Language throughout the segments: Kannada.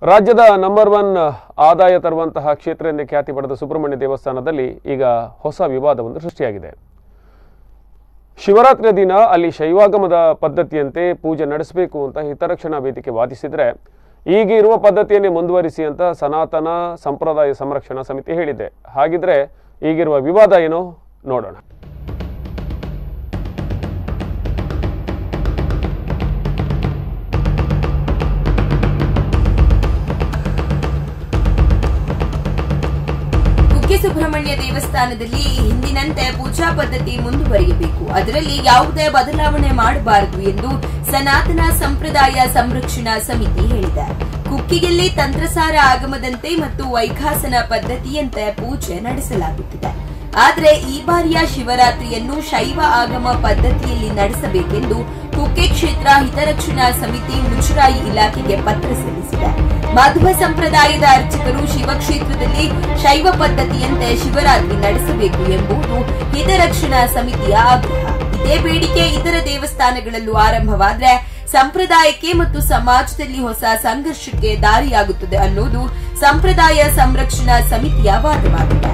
ರಾಜ್ಯದ ನಂಬರ್ ಒನ್ ಆದಾಯ ತರುವಂತಹ ಕ್ಷೇತ್ರ ಎಂದೇ ಖ್ಯಾತಿ ಪಡೆದ ಸುಬ್ರಹ್ಮಣ್ಯ ದೇವಸ್ಥಾನದಲ್ಲಿ ಈಗ ಹೊಸ ವಿವಾದವೊಂದು ಸೃಷ್ಟಿಯಾಗಿದೆ ಶಿವರಾತ್ರಿಯ ದಿನ ಅಲ್ಲಿ ಶೈವಾಗಮದ ಪದ್ಧತಿಯಂತೆ ಪೂಜೆ ನಡೆಸಬೇಕು ಅಂತ ಹಿತರಕ್ಷಣಾ ವೇದಿಕೆ ವಾದಿಸಿದರೆ ಈಗ ಇರುವ ಪದ್ಧತಿಯನ್ನೇ ಮುಂದುವರಿಸಿ ಅಂತ ಸನಾತನ ಸಂಪ್ರದಾಯ ಸಂರಕ್ಷಣಾ ಸಮಿತಿ ಹೇಳಿದೆ ಹಾಗಿದ್ರೆ ಈಗಿರುವ ವಿವಾದ ಏನು ನೋಡೋಣ ಕುಕ್ಕೆ ಸುಬ್ರಹ್ಮಣ್ಯ ದೇವಸ್ಥಾನದಲ್ಲಿ ಹಿಂದಿನಂತೆ ಪೂಜಾ ಪದ್ಧತಿ ಮುಂದುವರಿಯಬೇಕು ಅದರಲ್ಲಿ ಯಾವುದೇ ಬದಲಾವಣೆ ಮಾಡಬಾರದು ಎಂದು ಸನಾತನ ಸಂಪ್ರದಾಯ ಸಂರಕ್ಷಣಾ ಸಮಿತಿ ಹೇಳಿದೆ ಕುಕ್ಕಿಗೆಲ್ಲಿ ತಂತ್ರಸಾರ ಆಗಮದಂತೆ ಮತ್ತು ವೈಖಾಸನ ಪದ್ಧತಿಯಂತೆ ಪೂಜೆ ನಡೆಸಲಾಗುತ್ತಿದೆ ಆದರೆ ಈ ಬಾರಿಯ ಶಿವರಾತ್ರಿಯನ್ನು ಶೈವ ಆಗಮ ಪದ್ಧತಿಯಲ್ಲಿ ನಡೆಸಬೇಕೆಂದು ಕುಕ್ಕೆ ಕ್ಷೇತ್ರ ಹಿತರಕ್ಷಣಾ ಸಮಿತಿ ಮುಜರಾಯಿ ಇಲಾಖೆಗೆ ಪತ್ರ ಸಲ್ಲಿಸಿದೆ ಮಧ್ವ ಸಂಪ್ರದಾಯದ ಅರ್ಚಕರು ಶಿವಕ್ಷೇತ್ರದಲ್ಲಿ ಶೈವ ಪದ್ಧತಿಯಂತೆ ಶಿವರಾತ್ರಿ ನಡೆಸಬೇಕು ಎಂಬುದು ಹಿತರಕ್ಷಣಾ ಸಮಿತಿಯ ಆಗ್ರಹ ಇದೇ ಬೇಡಿಕೆ ಇತರ ದೇವಸ್ಥಾನಗಳಲ್ಲೂ ಆರಂಭವಾದ್ರೆ ಸಂಪ್ರದಾಯಕ್ಕೆ ಮತ್ತು ಸಮಾಜದಲ್ಲಿ ಹೊಸ ಸಂಘರ್ಷಕ್ಕೆ ದಾರಿಯಾಗುತ್ತದೆ ಅನ್ನೋದು ಸಂಪ್ರದಾಯ ಸಂರಕ್ಷಣಾ ಸಮಿತಿಯ ವಾದವಾಗಿದೆ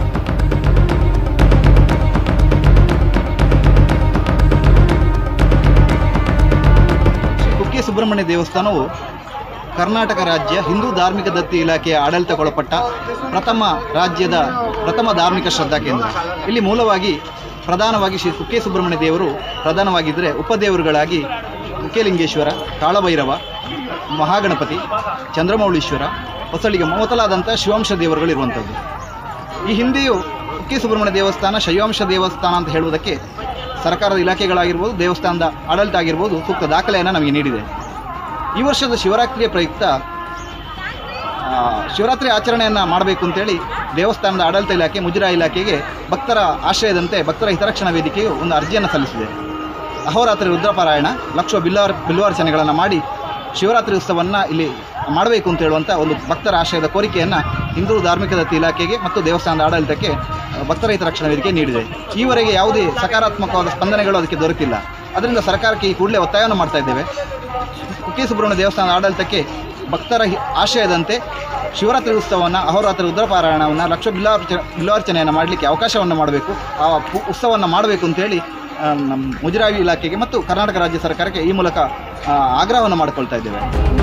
ಶ್ರೀ ಕುಕ್ಕೆ ಸುಬ್ರಹ್ಮಣ್ಯ ದೇವಸ್ಥಾನವು ಕರ್ನಾಟಕ ರಾಜ್ಯ ಹಿಂದೂ ಧಾರ್ಮಿಕ ದತ್ತಿ ಇಲಾಖೆಯ ಆಡಳಿತಕ್ಕೊಳಪಟ್ಟ ಪ್ರಥಮ ರಾಜ್ಯದ ಪ್ರಥಮ ಧಾರ್ಮಿಕ ಶ್ರದ್ಧಾ ಕೇಂದ್ರ ಇಲ್ಲಿ ಮೂಲವಾಗಿ ಪ್ರಧಾನವಾಗಿ ಶ್ರೀ ಕುಕ್ಕೆ ಸುಬ್ರಹ್ಮಣ್ಯ ದೇವರು ಪ್ರಧಾನವಾಗಿದ್ದರೆ ಉಪದೇವರುಗಳಾಗಿ ಕುಕ್ಕೆಲಿಂಗೇಶ್ವರ ಕಾಳಭೈರವ ಮಹಾಗಣಪತಿ ಚಂದ್ರಮೌಳೀಶ್ವರ ಹೊಸಳಿಗೆ ಮೊದಲಾದಂಥ ಶಿವಾಂಶ ದೇವರುಗಳು ಇರುವಂಥದ್ದು ಈ ಹಿಂದೆಯೂ ಕುಕ್ಕೆ ಸುಬ್ರಹ್ಮಣ್ಯ ದೇವಸ್ಥಾನ ಶೈವಾಂಶ ದೇವಸ್ಥಾನ ಅಂತ ಹೇಳುವುದಕ್ಕೆ ಸರ್ಕಾರದ ಇಲಾಖೆಗಳಾಗಿರ್ಬೋದು ದೇವಸ್ಥಾನದ ಆಡಳಿತ ಆಗಿರ್ಬೋದು ಸೂಕ್ತ ದಾಖಲೆಯನ್ನು ನಮಗೆ ನೀಡಿದೆ ಈ ವರ್ಷದ ಶಿವರಾತ್ರಿಯ ಪ್ರಯುಕ್ತ ಆ, ಶಿವರಾತ್ರಿ ಆಚರಣೆಯನ್ನು ಮಾಡಬೇಕು ಅಂತೇಳಿ ದೇವಸ್ಥಾನದ ಆಡಳಿತ ಇಲಾಖೆ ಮುಜರಾಯಿ ಇಲಾಖೆಗೆ ಭಕ್ತರ ಆಶ್ರಯದಂತೆ ಭಕ್ತರ ಹಿತರಕ್ಷಣಾ ವೇದಿಕೆಯು ಒಂದು ಅರ್ಜಿಯನ್ನು ಸಲ್ಲಿಸಿದೆ ಅಹೋರಾತ್ರಿ ರುದ್ರಪಾರಾಯಣ ಲಕ್ಷ ಬಿಲ್ವಾರ್ ಬಿಲ್ವಾರ್ಚನೆಗಳನ್ನು ಮಾಡಿ ಶಿವರಾತ್ರಿ ಉತ್ಸವವನ್ನು ಇಲ್ಲಿ ಮಾಡಬೇಕು ಅಂತ ಹೇಳುವಂಥ ಒಂದು ಭಕ್ತರ ಆಶ್ರಯದ ಕೋರಿಕೆಯನ್ನು ಹಿಂದೂ ಧಾರ್ಮಿಕ ದತ್ತಿ ಇಲಾಖೆಗೆ ಮತ್ತು ದೇವಸ್ಥಾನದ ಆಡಳಿತಕ್ಕೆ ಆ, ಭಕ್ತರ ಹಿತರಕ್ಷಣಾ ವೇದಿಕೆ ನೀಡಿದೆ ಈವರೆಗೆ ಯಾವುದೇ ಸಕಾರಾತ್ಮಕವಾದ ಸ್ಪಂದನೆಗಳು ಅದಕ್ಕೆ ದೊರೆತಿಲ್ಲ ಅದರಿಂದ ಸರ್ಕಾರಕ್ಕೆ ಈ ಕೂಡಲೇ ಒತ್ತಾಯವನ್ನು ಮಾಡ್ತಾ ಇದ್ದೇವೆ ಕುಕ್ಕೆ ಸುಬ್ರಹ್ಮಣ್ಯ ದೇವಸ್ಥಾನದ ಆಡಳಿತಕ್ಕೆ ಭಕ್ತರ ಹಿ- ಆಶಯದಂತೆ ಶಿವರಾತ್ರಿ ಉತ್ಸವವನ್ನು ಅಹೋರಾತ್ರಿ ರುದ್ರಪಾರಾಯಣವನ್ನು ಲಕ್ಷ ಬಿಲ್ಲಾರ್ಚ ಬಿಲ್ವಾರ್ಚನೆಯನ್ನು ಮಾಡಲಿಕ್ಕೆ ಅವಕಾಶವನ್ನು ಮಾಡಬೇಕು ಆ ಪು- ಉತ್ಸವವನ್ನು ಮಾಡಬೇಕು ಅಂತೇಳಿ ಆ, ನಮ್ಮ ಮುಜರಾಯಿ ಇಲಾಖೆಗೆ ಮತ್ತು ಕರ್ನಾಟಕ ರಾಜ್ಯ ಸರ್ಕಾರಕ್ಕೆ ಈ ಮೂಲಕ ಆ, ಆಗ್ರಹವನ್ನು ಮಾಡಿಕೊಳ್ತಾ ಇದ್ದೇವೆ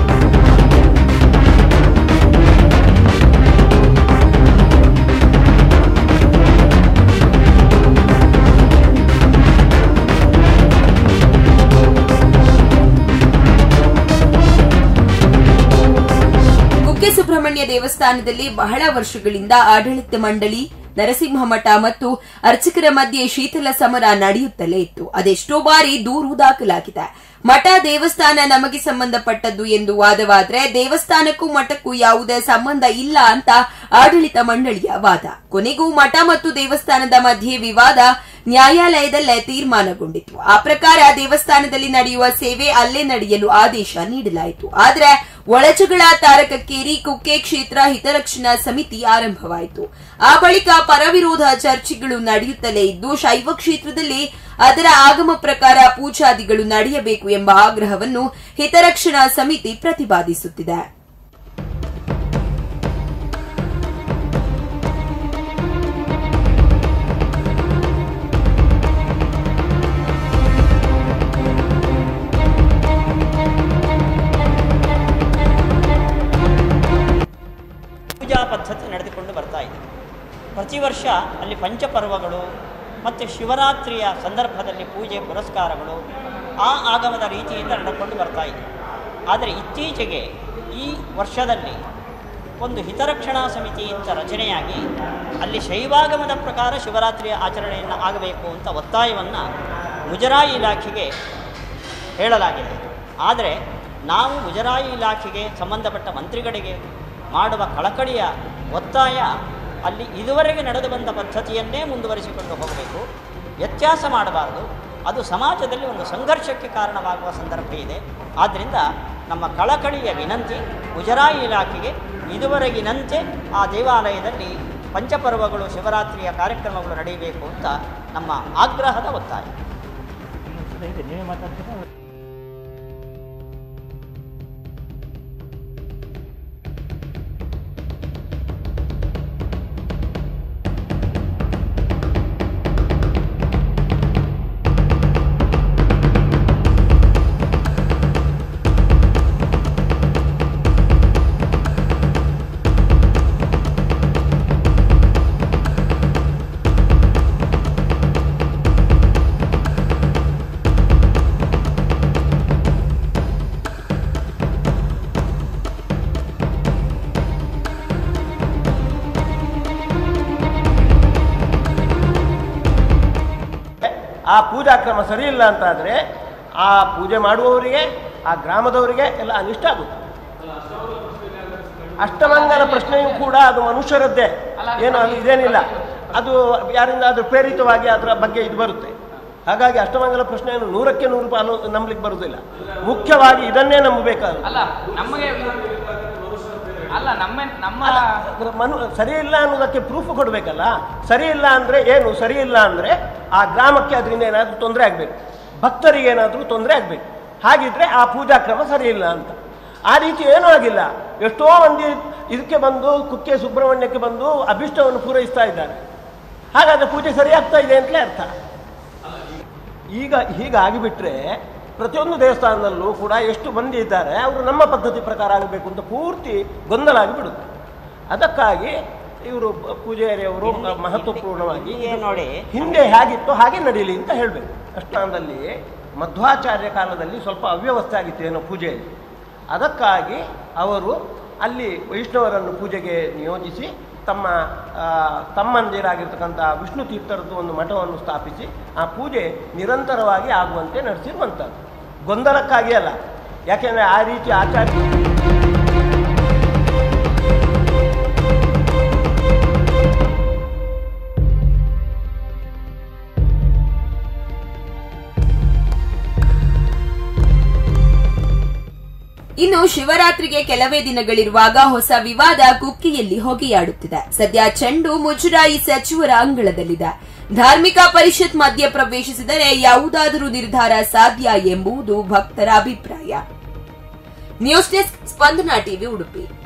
ಕುಕ್ಕೆ ಸುಬ್ರಹ್ಮಣ್ಯ ದೇವಸ್ಥಾನದಲ್ಲಿ ಬಹಳ ವರ್ಷಗಳಿಂದ ಆಡಳಿತ ಮಂಡಳಿ ನರಸಿಂಹ ಮಠ ಮತ್ತು ಅರ್ಚಕರ ಮಧ್ಯೆ ಶೀತಲ ಸಮರ ನಡೆಯುತ್ತಲೇ ಇತ್ತು ಅದೆಷ್ಟೋ ಬಾರಿ ದೂರು ದಾಖಲಾಗಿದೆ ಮಠ ದೇವಸ್ಥಾನ ನಮಗೆ ಸಂಬಂಧಪಟ್ಟದ್ದು ಎಂದು ವಾದವಾದ್ರೆ ದೇವಸ್ಥಾನಕ್ಕೂ ಮಠಕ್ಕೂ ಯಾವುದೇ ಸಂಬಂಧ ಇಲ್ಲ ಅಂತ ಆಡಳಿತ ಮಂಡಳಿಯ ವಾದ ಕೊನೆಗೂ ಮಠ ಮತ್ತು ದೇವಸ್ಥಾನದ ಮಧ್ಯೆ ವಿವಾದ ನ್ಯಾಯಾಲಯದಲ್ಲೇ ತೀರ್ಮಾನಗೊಂಡಿತು ಆ ಪ್ರಕಾರ ದೇವಸ್ಥಾನದಲ್ಲಿ ನಡೆಯುವ ಸೇವೆ ಅಲ್ಲೇ ನಡೆಯಲು ಆದೇಶ ನೀಡಲಾಯಿತು ಆದ್ರೆ ಒಳಜಗಳ ತಾರಕಕ್ಕೇರಿ ಕುಕ್ಕೆ ಕ್ಷೇತ್ರ ಹಿತರಕ್ಷಣಾ ಸಮಿತಿ ಆರಂಭವಾಯಿತು ಆ ಬಳಿಕ ಪರವಿರೋಧ ಚರ್ಚೆಗಳು ನಡೆಯುತ್ತಲೇ ಇದ್ದು ಶೈವ ಕ್ಷೇತ್ರದಲ್ಲಿ ಅದರ ಆಗಮ ಪ್ರಕಾರ ಪೂಜಾದಿಗಳು ನಡೆಯಬೇಕು ಎಂಬ ಆಗ್ರಹವನ್ನು ಹಿತರಕ್ಷಣಾ ಸಮಿತಿ ಪ್ರತಿಪಾದಿಸುತ್ತಿದೆ ಪೂಜಾ ಪದ್ಧತಿ ನಡೆದುಕೊಂಡು ಬರ್ತಾ ಇದೆ ಪ್ರತಿ ವರ್ಷ ಅಲ್ಲಿ ಪಂಚಪರ್ವಗಳು ಮತ್ತು ಶಿವರಾತ್ರಿಯ ಸಂದರ್ಭದಲ್ಲಿ ಪೂಜೆ ಪುರಸ್ಕಾರಗಳು ಆ ಆಗಮದ ರೀತಿಯಿಂದ ನಡೆದುಕೊಂಡು ಬರ್ತಾ ಇದೆ ಆದರೆ ಇತ್ತೀಚೆಗೆ ಈ ವರ್ಷದಲ್ಲಿ ಒಂದು ಹಿತರಕ್ಷಣಾ ಸಮಿತಿ ಅಂತ ರಚನೆಯಾಗಿ ಅಲ್ಲಿ ಶೈವಾಗಮದ ಪ್ರಕಾರ ಶಿವರಾತ್ರಿಯ ಆಚರಣೆಯನ್ನು ಆಗಬೇಕು ಅಂತ ಒತ್ತಾಯವನ್ನು ಮುಜರಾಯಿ ಇಲಾಖೆಗೆ ಹೇಳಲಾಗಿದೆ ಆದರೆ ನಾವು ಮುಜರಾಯಿ ಇಲಾಖೆಗೆ ಸಂಬಂಧಪಟ್ಟ ಮಂತ್ರಿಗಳಿಗೆ ಮಾಡುವ ಕಳಕಳಿಯ ಒತ್ತಾಯ ಅಲ್ಲಿ ಇದುವರೆಗೆ ನಡೆದು ಬಂದ ಪದ್ಧತಿಯನ್ನೇ ಮುಂದುವರಿಸಿಕೊಂಡು ಹೋಗಬೇಕು ವ್ಯತ್ಯಾಸ ಮಾಡಬಾರದು ಅದು ಸಮಾಜದಲ್ಲಿ ಒಂದು ಸಂಘರ್ಷಕ್ಕೆ ಕಾರಣವಾಗುವ ಸಂದರ್ಭ ಇದೆ ಆದ್ದರಿಂದ ನಮ್ಮ ಕಳಕಳಿಯ ವಿನಂತಿ ಮುಜರಾಯಿ ಇಲಾಖೆಗೆ ಇದುವರೆಗಿನಂತೆ ಆ ದೇವಾಲಯದಲ್ಲಿ ಪಂಚಪರ್ವಗಳು ಶಿವರಾತ್ರಿಯ ಕಾರ್ಯಕ್ರಮಗಳು ನಡೆಯಬೇಕು ಅಂತ ನಮ್ಮ ಆಗ್ರಹದ ಒತ್ತಾಯ ಆ ಪೂಜಾ ಕ್ರಮ ಸರಿ ಇಲ್ಲ ಅಂತಾದರೆ ಆ ಪೂಜೆ ಮಾಡುವವರಿಗೆ ಆ ಗ್ರಾಮದವರಿಗೆ ಎಲ್ಲ ಅನಿಷ್ಟ ಆಗುತ್ತೆ ಅಷ್ಟಮಂಗಲ ಪ್ರಶ್ನೆಯೂ ಕೂಡ ಅದು ಮನುಷ್ಯರದ್ದೇ ಏನು ಅದು ಇದೇನಿಲ್ಲ ಅದು ಯಾರಿಂದ ಅದು ಪ್ರೇರಿತವಾಗಿ ಅದರ ಬಗ್ಗೆ ಇದು ಬರುತ್ತೆ ಹಾಗಾಗಿ ಅಷ್ಟಮಂಗಲ ಪ್ರಶ್ನೆಯನ್ನು ನೂರಕ್ಕೆ ನೂರು ಪಾಲು ನಂಬಲಿಕ್ಕೆ ಬರುವುದಿಲ್ಲ ಮುಖ್ಯವಾಗಿ ಇದನ್ನೇ ನಂಬಬೇಕಾಗುತ್ತೆ ಅಲ್ಲ ನಮಗೆ ಅಲ್ಲ ನಮ್ಮ ನಮ್ಮ ಅದ್ರ ಮನು ಸರಿ ಇಲ್ಲ ಅನ್ನೋದಕ್ಕೆ ಪ್ರೂಫ್ ಕೊಡಬೇಕಲ್ಲ ಸರಿ ಇಲ್ಲ ಅಂದರೆ ಏನು ಸರಿ ಇಲ್ಲ ಅಂದರೆ ಆ ಗ್ರಾಮಕ್ಕೆ ಅದರಿಂದ ಏನಾದರೂ ತೊಂದರೆ ಆಗಬೇಕು ಭಕ್ತರಿಗೆ ಏನಾದರೂ ತೊಂದರೆ ಆಗಬೇಕು ಹಾಗಿದ್ರೆ ಆ ಪೂಜಾ ಕ್ರಮ ಸರಿ ಇಲ್ಲ ಅಂತ ಆ ರೀತಿ ಏನೂ ಆಗಿಲ್ಲ ಎಷ್ಟೋ ಮಂದಿ ಇದಕ್ಕೆ ಬಂದು ಕುಕ್ಕೆ ಸುಬ್ರಹ್ಮಣ್ಯಕ್ಕೆ ಬಂದು ಅಭಿಷ್ಟವನ್ನು ಪೂರೈಸ್ತಾ ಇದ್ದಾರೆ ಹಾಗಾದ್ರೆ ಪೂಜೆ ಸರಿ ಆಗ್ತಾ ಇದೆ ಅಂತಲೇ ಅರ್ಥ ಈಗ ಹೀಗಾಗಿಬಿಟ್ರೆ ಪ್ರತಿಯೊಂದು ದೇವಸ್ಥಾನದಲ್ಲೂ ಕೂಡ ಎಷ್ಟು ಮಂದಿ ಇದ್ದಾರೆ ಅವರು ನಮ್ಮ ಪದ್ಧತಿ ಪ್ರಕಾರ ಆಗಬೇಕು ಅಂತ ಪೂರ್ತಿ ಗೊಂದಲ ಆಗಿಬಿಡುತ್ತೆ ಅದಕ್ಕಾಗಿ ಇವರು ಪೂಜಾರಿಯವರು ಮಹತ್ವಪೂರ್ಣವಾಗಿ ಹೀಗೆ ನೋಡಿ ಹಿಂದೆ ಹೇಗಿತ್ತು ಹಾಗೆ ನಡೀಲಿ ಅಂತ ಹೇಳಬೇಕು ಅಷ್ಟಾಂಗದಲ್ಲಿ ಮಧ್ವಾಚಾರ್ಯ ಕಾಲದಲ್ಲಿ ಸ್ವಲ್ಪ ಅವ್ಯವಸ್ಥೆ ಆಗಿತ್ತು ಏನೋ ಪೂಜೆಯಲ್ಲಿ ಅದಕ್ಕಾಗಿ ಅವರು ಅಲ್ಲಿ ವೈಷ್ಣವರನ್ನು ಪೂಜೆಗೆ ನಿಯೋಜಿಸಿ ತಮ್ಮ ಆ, ತಮ್ಮಂದಿರಾಗಿರ್ತಕ್ಕಂಥ ವಿಷ್ಣು ತೀರ್ಥರದ್ದು ಒಂದು ಮಠವನ್ನು ಸ್ಥಾಪಿಸಿ ಆ ಪೂಜೆ ನಿರಂತರವಾಗಿ ಆಗುವಂತೆ ನಡೆಸಿರುವಂಥದ್ದು ಗೊಂದಲಕ್ಕಾಗಿ ಅಲ್ಲ ಯಾಕೆಂದರೆ ಆ ರೀತಿ ಆಚಾರ್ಯ ಇನ್ನು ಶಿವರಾತ್ರಿಗೆ ಕೆಲವೇ ದಿನಗಳಿರುವಾಗ ಹೊಸ ವಿವಾದ ಕುಕ್ಕಿಯಲ್ಲಿ ಹೊಗೆಯಾಡುತ್ತಿದೆ ಸದ್ಯ ಚೆಂಡು ಮುಜರಾಯಿ ಸಚಿವರ ಅಂಗಳದಲ್ಲಿದೆ ಧಾರ್ಮಿಕ ಪರಿಷತ್ ಮಧ್ಯ ಪ್ರವೇಶಿಸಿದರೆ ಯಾವುದಾದರೂ ನಿರ್ಧಾರ ಸಾಧ್ಯ ಎಂಬುದು ಭಕ್ತರ ಅಭಿಪ್ರಾಯ news desk Spandana TV Udupi